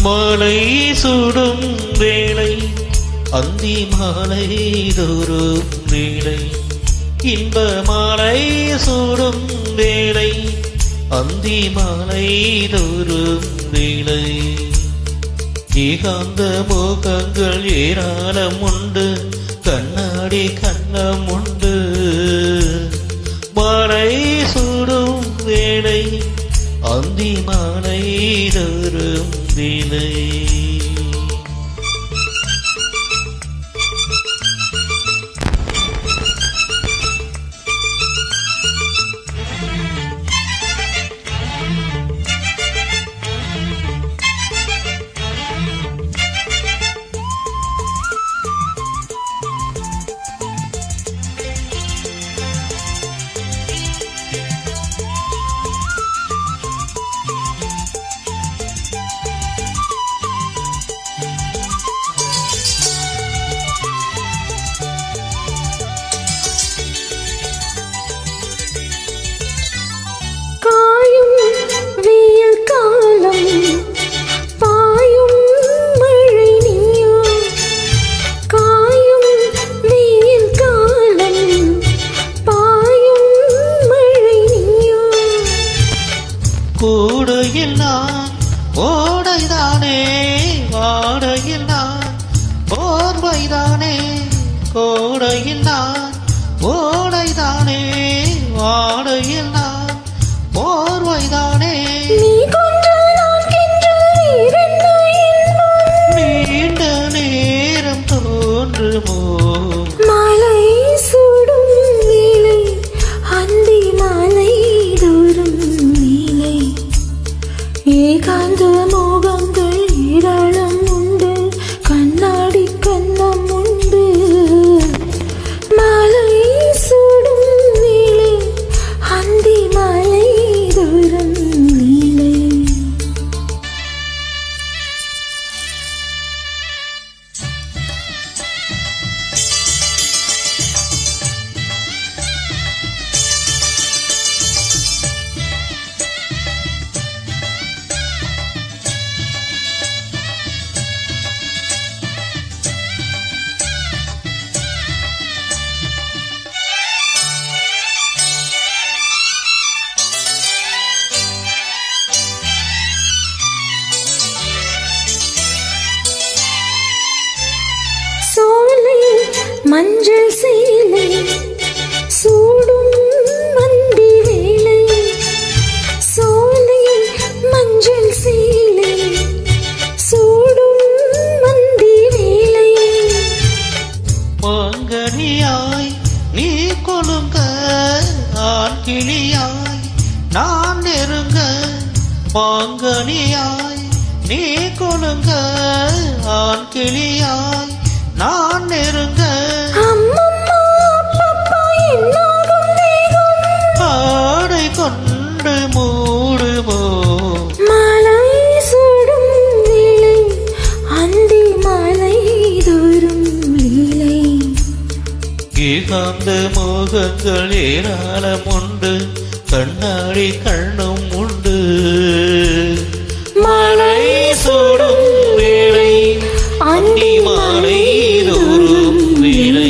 மாலை சூடும் வேளை அந்தி மாலை தோறும் வேளை இன்ப மாலை சூடும் வேளை அந்தி மாலை தோறும் வேளை ஏகாந்த முகங்கள் ஏராளம் உண்டு கண்ணாடி கண்ணம் உண்டு மாலை சூடும் வேளை அந்தி மாலை தரும் வேலை காயும் வெயில் காலம் பாயும் மழை நீயோ காயும் வெயில் காலம் பாயும் மழை நீயோ கூடையில் நான் ஓடைதானே வாடையில் நான் போர்வைதானே கோடையில் நான் ஓடைதானே வாடையில் நான் போர்வைதானே நீ கொன்று நான் கின்று நீரென்ன இன்பம் நீண்ட நேரம் தோன்றுமோ மாலை சூடும் நீலை அந்தி மாலை தூரும் நீலை ஏகாந்த மோகங்கள் ஏராளம் உண்டு கண்ணாடி கண்ணம் உண்டு மாலை சூடும் நீலை அந்தி மாலை தூரும் நீலை சோலை மஞ்சள் சேலை சூடும் மந்தி வேலை சோலை மஞ்சள் சேலை சூடும் மந்தி வேலை மாங்கனியாய் நீ கொழுங்க ஆண் கிளியாய் நான் நெருங்க மாங்கனியாய் நீ கொழுங்க ஆண் கிளியாய் நான் நெருங்க அம்மம்மா அப்பப்பா என்னாகும் தேகம் ஆடை கொண்டு மூடுமோ மாலை சூடும் வேலை அந்தி மாலை தோறும் லீலை ஏகாந்த மோகங்கள் ஏராளம் உண்டு கண்ணாடி கண்ணும் உண்டு மழை சூடும் வேளை அந்தி மாலை தோறும் வேளை